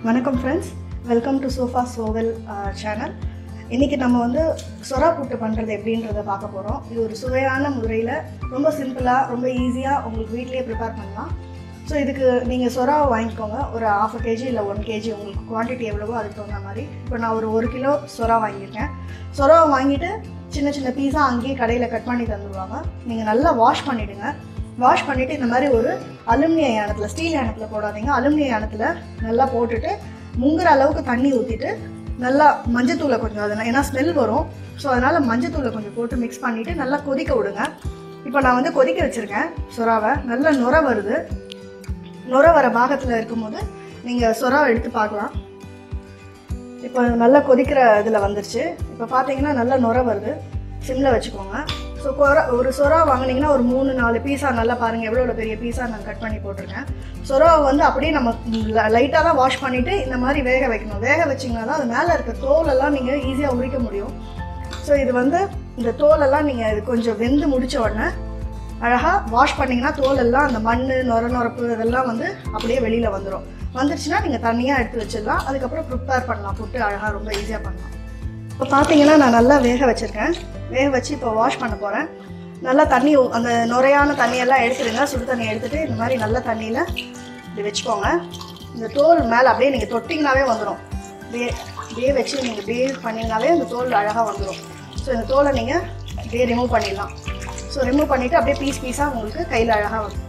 வணக்கம் friends welcome to சோஃபா சோவல் சேனல் இன்றைக்கி நம்ம வந்து சொரா புட்டு பண்ணுறது எப்படின்றத பார்க்க போகிறோம் இது ஒரு சுவையான முறையில் ரொம்ப சிம்பிளாக ரொம்ப ஈஸியாக உங்களுக்கு வீட்லேயே ப்ரிப்பேர் பண்ணலாம் ஸோ இதுக்கு நீங்கள் சொராவை வாங்கிக்கோங்க ஒரு ஆஃப் கேஜி இல்லை ஒன் கேஜி உங்களுக்கு குவான்டிட்டி எவ்வளவோ அதுக்கு தகுந்த மாதிரி இப்போ நான் ஒரு ஒரு கிலோ சொரா வாங்கியிருக்கேன் சொராவை வாங்கிட்டு சின்ன சின்ன பீஸாக அங்கேயே கடையில் கட் பண்ணி தந்துடுவாங்க நீங்கள் நல்லா வாஷ் பண்ணிவிடுங்க வாஷ் பண்ணிவிட்டு இந்த மாதிரி ஒரு அலுமினிய யானத்தில் ஸ்டீல் யானத்தில் போடாதீங்க அலுமினிய யானத்தில் நல்லா போட்டுட்டு முங்குற அளவுக்கு தண்ணி ஊற்றிட்டு நல்லா மஞ்சத்தூளை கொஞ்சம் அது ஏன்னா ஸ்மெல் வரும் ஸோ அதனால் மஞ்சத்தூளை கொஞ்சம் போட்டு மிக்ஸ் பண்ணிவிட்டு நல்லா கொதிக்க விடுங்க இப்போ நான் வந்து கொதிக்க வச்சுருக்கேன் சொராவை நல்லா நுர வருது நுர வர பாகத்தில் இருக்கும்போது நீங்கள் சொராவை எடுத்து பார்க்கலாம் இப்போ நல்லா கொதிக்கிற இதில் வந்துருச்சு இப்போ பார்த்தீங்கன்னா நல்லா நுர வருது சிம்மில் வச்சுக்கோங்க ஸோ கொர ஒரு சொரா வாங்கினீங்கன்னா ஒரு மூணு நாலு பீஸா நல்லா பாருங்கள் எவ்வளோ பெரிய பீஸா நான் கட் பண்ணி போட்டிருக்கேன் சொராவை வந்து அப்படியே நம்ம லைட்டாக தான் வாஷ் பண்ணிவிட்டு இந்த மாதிரி வேக வைக்கணும் வேக வச்சிங்கன்னா தான் அது மேலே இருக்க தோலெல்லாம் நீங்கள் ஈஸியாக உரிக்க முடியும் ஸோ இது வந்து இந்த தோலெல்லாம் நீங்கள் இது கொஞ்சம் வெந்து முடிச்ச உடனே அழகாக வாஷ் பண்ணிங்கன்னா தோலெல்லாம் அந்த மண் நொர நொரப்பு இதெல்லாம் வந்து அப்படியே வெளியில் வந்துடும் வந்துருச்சுன்னா நீங்கள் தனியாக எடுத்து வச்சிடலாம் அதுக்கப்புறம் ப்ரிப்பேர் பண்ணலாம் புட்டு அழகாக ரொம்ப ஈஸியாக பண்ணலாம் இப்போ பார்த்தீங்கன்னா நான் நல்லா வேக வச்சுருக்கேன் வேக வச்சு இப்போ வாஷ் பண்ண போகிறேன் நல்லா தண்ணி ஊ- அந்த நுரையான தண்ணியெல்லாம் எடுத்துடுங்க சுடு தண்ணி எடுத்துகிட்டு இந்த மாதிரி நல்ல தண்ணியில் இப்படி வச்சுக்கோங்க இந்த தோல் மேலே அப்படியே நீங்கள் தொட்டிங்கனாவே வந்துடும் அப்படியே அப்படியே வச்சு நீங்கள் அப்படியே பண்ணிங்கனாவே அந்த தோல் அழகாக வந்துடும் ஸோ இந்த தோலை நீங்கள் அப்படியே ரிமூவ் பண்ணிடலாம் ஸோ ரிமூவ் பண்ணிவிட்டு அப்படியே பீஸ் பீஸாக உங்களுக்கு கையில் அழகாக வரும்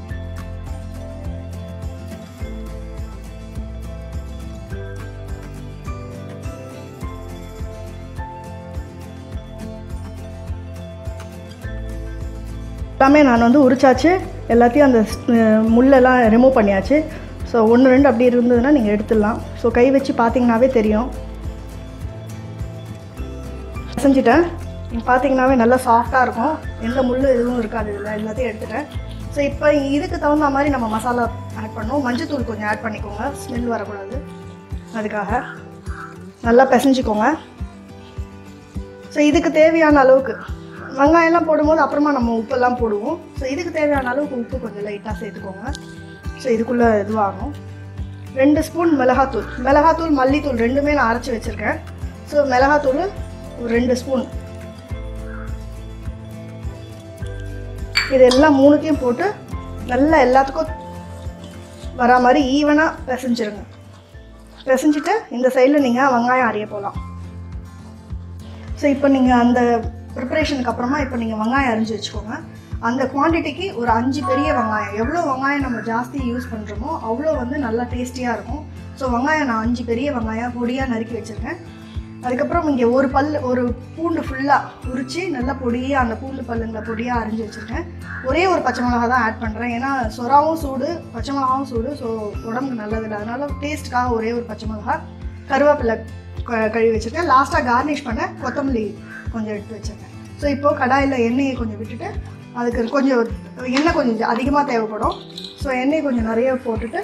எல்லாமே நான் வந்து உரிச்சாச்சு எல்லாத்தையும் அந்த அஹ், முள்ளெல்லாம் ரிமூவ் பண்ணியாச்சு ஸோ ஒன்று ரெண்டு அப்படி இருந்ததுன்னா நீங்கள் எடுத்துடலாம் ஸோ கை வச்சு பார்த்தீங்கன்னாவே தெரியும் செஞ்சுட்டேன் நீங்கள் பார்த்தீங்கன்னாவே நல்லா சாஃப்டாக இருக்கும் எந்த முள் எதுவும் இருக்காது இதில் எல்லாத்தையும் எடுத்துட்டேன் ஸோ இப்போ இதுக்கு தகுந்த மாதிரி நம்ம மசாலா ஆட் பண்ணோம் மஞ்சத்தூள் கொஞ்சம் ஆட் பண்ணிக்கோங்க ஸ்மெல் வரக்கூடாது அதுக்காக நல்லா பிசைஞ்சுக்கோங்க ஸோ இதுக்கு தேவையான அளவுக்கு வெங்காயம்லாம் போடும்போது அப்புறமா நம்ம உப்பெல்லாம் போடுவோம் ஸோ இதுக்கு தேவையான அளவுக்கு உப்பு கொஞ்சம் லைட்டாக சேர்த்துக்கோங்க ஸோ இதுக்குள்ளே இதுவாகும் ரெண்டு ஸ்பூன் மிளகாத்தூள் மிளகாத்தூள் மல்லித்தூள் ரெண்டுமே நான் அரைச்சி வச்சுருக்கேன் ஸோ மிளகாத்தூள் ஒரு ரெண்டு ஸ்பூன் இது எல்லாம் மூணுத்தையும் போட்டு நல்லா எல்லாத்துக்கும் வரா மாதிரி ஈவனாக பிசைஞ்சிருங்க பிசைஞ்சிட்டு இந்த சைடில் நீங்கள் வெங்காயம் அரிய போகலாம் ஸோ இப்போ நீங்கள் அந்த ப்ரிப்பரேஷனுக்கு அப்புறமா இப்போ நீங்கள் வெங்காயம் அரிஞ்சு வச்சுக்கோங்க அந்த குவாண்டிட்டிக்கு ஒரு அஞ்சு பெரிய வெங்காயம் எவ்வளோ வெங்காயம் நம்ம ஜாஸ்தி யூஸ் பண்ணுறோமோ அவ்வளோ வந்து நல்லா டேஸ்டியாக இருக்கும் ஸோ வெங்காயம் நான் அஞ்சு பெரிய வெங்காயம் பொடியாக நறுக்கி வச்சுருக்கேன் அதுக்கப்புறம் இங்கே ஒரு பல் ஒரு பூண்டு ஃபுல்லாக உரித்து நல்லா பொடியாக அந்த பூண்டு பல்லுங்களை பொடியாக அரிஞ்சு வச்சுருக்கேன் ஒரே ஒரு பச்சை மிளகா தான் ஆட் பண்ணுறேன் ஏன்னா சொராவும் சூடு பச்சை மிளகாவும் சூடு ஸோ உடம்புக்கு நல்லதில்லை அதனால டேஸ்ட்டுக்காக ஒரே ஒரு பச்சை மிளகா கருவேப்பிலை க- கழுவி வச்சுருக்கேன் லாஸ்ட்டாக கார்னிஷ் பண்ண கொத்தமல்லி கொஞ்சம் எடுத்து வச்சுருக்கேன் ஸோ இப்போது கடாயில் எண்ணெயை கொஞ்சம் விட்டுட்டு அதுக்கு கொஞ்சம் எண்ணெய் கொஞ்சம் அதிகமாக தேவைப்படும் ஸோ எண்ணெய் கொஞ்சம் நிறைய போட்டுட்டு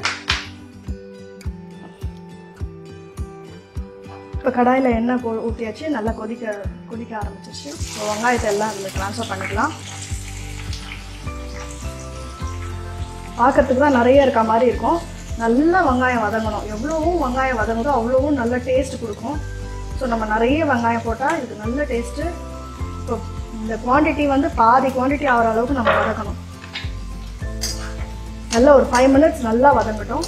இப்போ கடாயில் எண்ணெய் போ ஊற்றியாச்சு நல்லா கொதிக்க கொதிக்க ஆரம்பிச்சிருச்சு ஸோ வெங்காயத்தை எல்லாம் அதில் ட்ரான்ஸ்ஃபர் பண்ணிக்கலாம் பார்க்கறதுக்கு தான் நிறைய இருக்க மாதிரி இருக்கும் நல்லா வெங்காயம் வதங்கணும் எவ்வளவும் வெங்காயம் வதங்குதோ அவ்வளவும் நல்ல டேஸ்ட் கொடுக்கும் ஸோ நம்ம நிறைய வெங்காயம் போட்டால் இதுக்கு நல்ல டேஸ்ட்டு இப்போ இந்த குவாண்டிட்டி வந்து பாதி குவாண்டிட்டி ஆகிற அளவுக்கு நம்ம வதக்கணும் நல்லா ஒரு ஃபைவ் மினிட்ஸ் நல்லா வதங்கட்டும்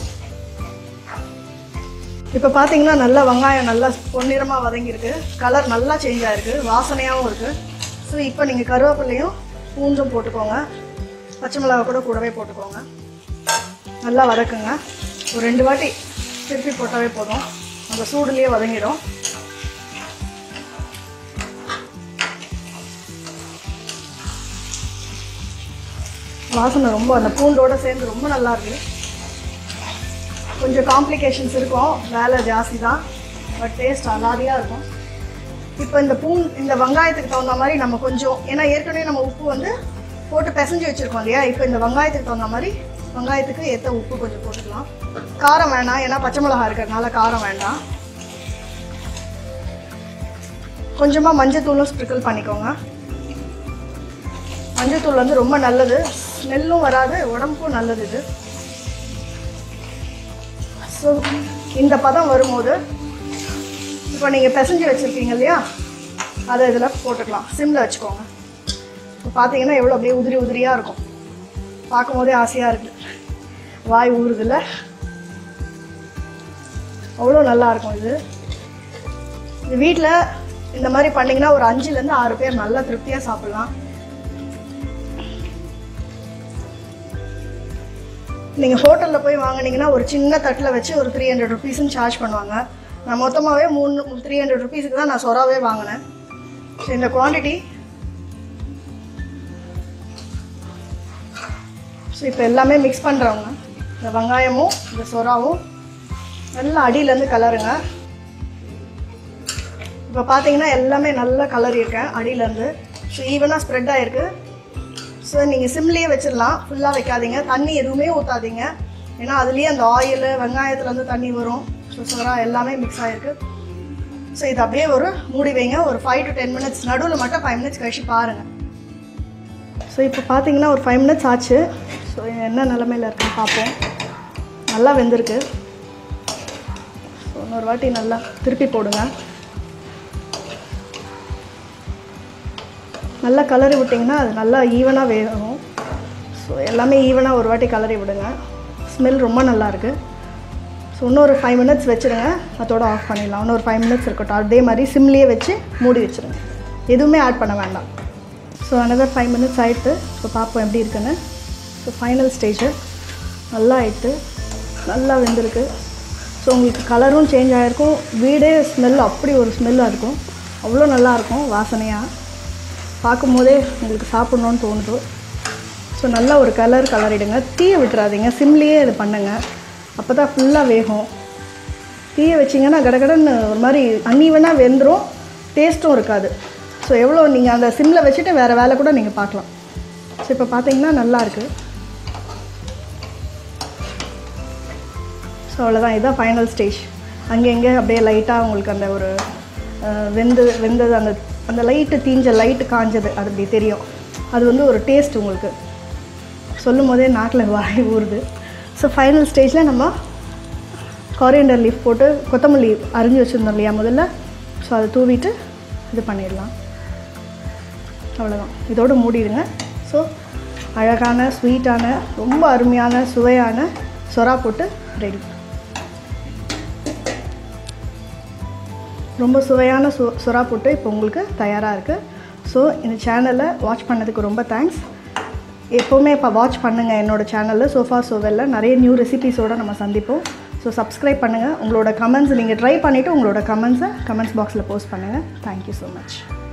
இப்போ பார்த்தீங்கன்னா நல்லா வெங்காயம் நல்லா பொன்னிறமாக வதங்கியிருக்கு கலர் நல்லா சேஞ்ச் ஆகிருக்கு வாசனையாகவும் இருக்குது ஸோ இப்போ நீங்கள் கருவேப்பிலையும் பூண்டும் போட்டுக்கோங்க பச்சை மிளகா கூட கூடவே போட்டுக்கோங்க நல்லா வதக்குங்க ஒரு ரெண்டு வாட்டி திருப்பி போட்டாவே போதும் அந்த சூடுலேயே வதங்கிடும் வாசனை ரொம்ப அந்த பூண்டோட சேர்ந்து ரொம்ப நல்லா இருக்கு கொஞ்சம் காம்ப்ளிகேஷன்ஸ் இருக்கும் வேலை ஜாஸ்தி தான் பட் டேஸ்ட் அலாதியாக இருக்கும் இப்போ இந்த பூ இந்த வெங்காயத்துக்கு தகுந்த மாதிரி நம்ம கொஞ்சம் ஏன்னா ஏற்கனவே நம்ம உப்பு வந்து போட்டு பிசைஞ்சு வச்சுருக்கோம் இல்லையா இப்போ இந்த வெங்காயத்துக்கு தகுந்த மாதிரி வெங்காயத்துக்கு ஏற்ற உப்பு கொஞ்சம் போட்டுக்கலாம் காரம் வேணாம் ஏன்னா பச்சை மிளகா இருக்கிறதுனால காரம் வேண்டாம் கொஞ்சமாக மஞ்சத்தூளும் ஸ்ப்ரிக்கிள் பண்ணிக்கோங்க மஞ்சத்தூள் வந்து ரொம்ப நல்லது ஸ்மெல்லும் வராது உடம்புக்கும் நல்லது இது ஸோ இந்த பதம் வரும்போது இப்போ நீங்கள் பிசைஞ்சு வச்சுருக்கீங்க இல்லையா அதை இதில் போட்டுக்கலாம் சிம்மில் வச்சுக்கோங்க இப்போ பார்த்தீங்கன்னா எவ்வளோ அப்படியே உதிரி உதிரியாக இருக்கும் பார்க்கும்போதே ஆசையாக இருக்குது வாய் ஊறுதில்ல அவ்வளோ நல்லா இருக்கும் இது இது வீட்டில் இந்த மாதிரி பண்ணிங்கன்னா ஒரு அஞ்சுலேருந்து ஆறு பேர் நல்லா திருப்தியாக சாப்பிட்லாம் நீங்கள் ஹோட்டலில் போய் வாங்குனீங்கன்னா ஒரு சின்ன தட்டில் வச்சு ஒரு த்ரீ ஹண்ட்ரட் ருபீஸ்னு சார்ஜ் பண்ணுவாங்க நான் மொத்தமாகவே மூணு த்ரீ ஹண்ட்ரட் ருபீஸுக்கு தான் நான் சொராவே வாங்கினேன் ஸோ இந்த குவான்டிட்டி ஸோ இப்போ எல்லாமே மிக்ஸ் பண்ணுறவங்க இந்த வெங்காயமும் இந்த சொராவும் நல்லா அடியிலேருந்து கலருங்க இப்போ பார்த்தீங்கன்னா எல்லாமே நல்லா கலர் இருக்கேன் அடியிலேருந்து ஸோ ஈவனாக ஸ்ப்ரெட் ஆகிருக்கு ஸோ நீங்கள் சிம்லேயே வச்சிடலாம் ஃபுல்லாக வைக்காதீங்க தண்ணி எதுவுமே ஊற்றாதீங்க ஏன்னா அதுலேயே அந்த ஆயில் வெங்காயத்துலேருந்து தண்ணி வரும் ஸோ சொரா எல்லாமே மிக்ஸ் ஆகிருக்கு ஸோ இது அப்படியே ஒரு மூடி வைங்க ஒரு ஃபைவ் டு டென் மினிட்ஸ் நடுவில் மட்டும் ஃபைவ் மினிட்ஸ் கழிச்சு பாருங்கள் ஸோ இப்போ பார்த்தீங்கன்னா ஒரு ஃபைவ் மினிட்ஸ் ஆச்சு ஸோ என்ன நிலமையில் இருக்குன்னு பார்ப்போம் நல்லா வெந்திருக்கு ஸோ இன்னொரு வாட்டி நல்லா திருப்பி போடுங்க நல்லா கலரி விட்டிங்கன்னா அது நல்லா ஈவனாக வேகும் ஸோ எல்லாமே ஈவனாக ஒரு வாட்டி கலரி விடுங்க ஸ்மெல் ரொம்ப நல்லா இருக்குது ஸோ இன்னொரு ஃபைவ் மினிட்ஸ் வச்சுருங்க அதோட ஆஃப் பண்ணிடலாம் இன்னொரு ஃபைவ் மினிட்ஸ் இருக்கட்டும் அதே மாதிரி சிம்லேயே வச்சு மூடி வச்சுருங்க எதுவுமே ஆட் பண்ண வேண்டாம் ஸோ அனதர் ஃபைவ் மினிட்ஸ் ஆகிட்டு ஸோ பார்ப்போம் எப்படி இருக்குன்னு ஸோ ஃபைனல் ஸ்டேஜு நல்லா ஆயிட்டு நல்லா வெந்திருக்கு ஸோ உங்களுக்கு கலரும் சேஞ்ச் ஆகிருக்கும் வீடே ஸ்மெல் அப்படி ஒரு ஸ்மெல்லாக இருக்கும் அவ்வளோ நல்லாயிருக்கும் வாசனையாக பார்க்கும்போதே உங்களுக்கு சாப்பிட்ணுன்னு தோணுது ஸோ நல்லா ஒரு கலர் கலரிடுங்க தீயை விட்டுறாதீங்க சிம்லேயே இது பண்ணுங்க அப்போ தான் ஃபுல்லாக வேகும் தீயை வச்சிங்கன்னா கடகடன்னு ஒரு மாதிரி அன்னீவனாக வெந்துடும் டேஸ்ட்டும் இருக்காது ஸோ எவ்வளோ நீங்கள் அந்த சிம்மில் வச்சுட்டு வேறு வேலை கூட நீங்கள் பார்க்கலாம் ஸோ இப்போ பார்த்தீங்கன்னா நல்லா இருக்குது ஸோ அவ்வளோதான் இதுதான் ஃபைனல் ஸ்டேஜ் அங்கங்கே அப்படியே லைட்டாக உங்களுக்கு அந்த ஒரு அஹ், வெந்து வெந்தது அந்த அந்த லைட்டு தீஞ்ச லைட்டு காஞ்சது அது அப்படி தெரியும் அது வந்து ஒரு டேஸ்ட் உங்களுக்கு சொல்லும் போதே நாக்கில் வாய் ஊறுது ஸோ ஃபைனல் ஸ்டேஜில் நம்ம கொரியண்டர் லீஃப் போட்டு கொத்தமல்லி அரிஞ்சு வச்சுருந்தோம் இல்லையா முதல்ல ஸோ அதை தூவிட்டு இது பண்ணிடலாம் அவ்வளோதான் இதோடு மூடிடுங்க ஸோ அழகான ஸ்வீட்டான ரொம்ப அருமையான சுவையான சொரா போட்டு ரெடி ரொம்ப சுவையான சு சுறா புட்டு இப்போ உங்களுக்கு தயாராக இருக்குது ஸோ இந்த சேனலை வாட்ச் பண்ணதுக்கு ரொம்ப தேங்க்ஸ் எப்போவுமே இப்போ வாட்ச் பண்ணுங்கள் என்னோடய சேனலில் சோஃபா சோவெல்ல நிறைய நியூ ரெசிபீஸோடு நம்ம சந்திப்போம் ஸோ சப்ஸ்கிரைப் பண்ணுங்கள் உங்களோட கமெண்ட்ஸ் நீங்கள் ட்ரை பண்ணிவிட்டு உங்களோட கமெண்ட்ஸை கமெண்ட்ஸ் பாக்ஸில் போஸ்ட் பண்ணுங்கள் தேங்க்யூ ஸோ மச்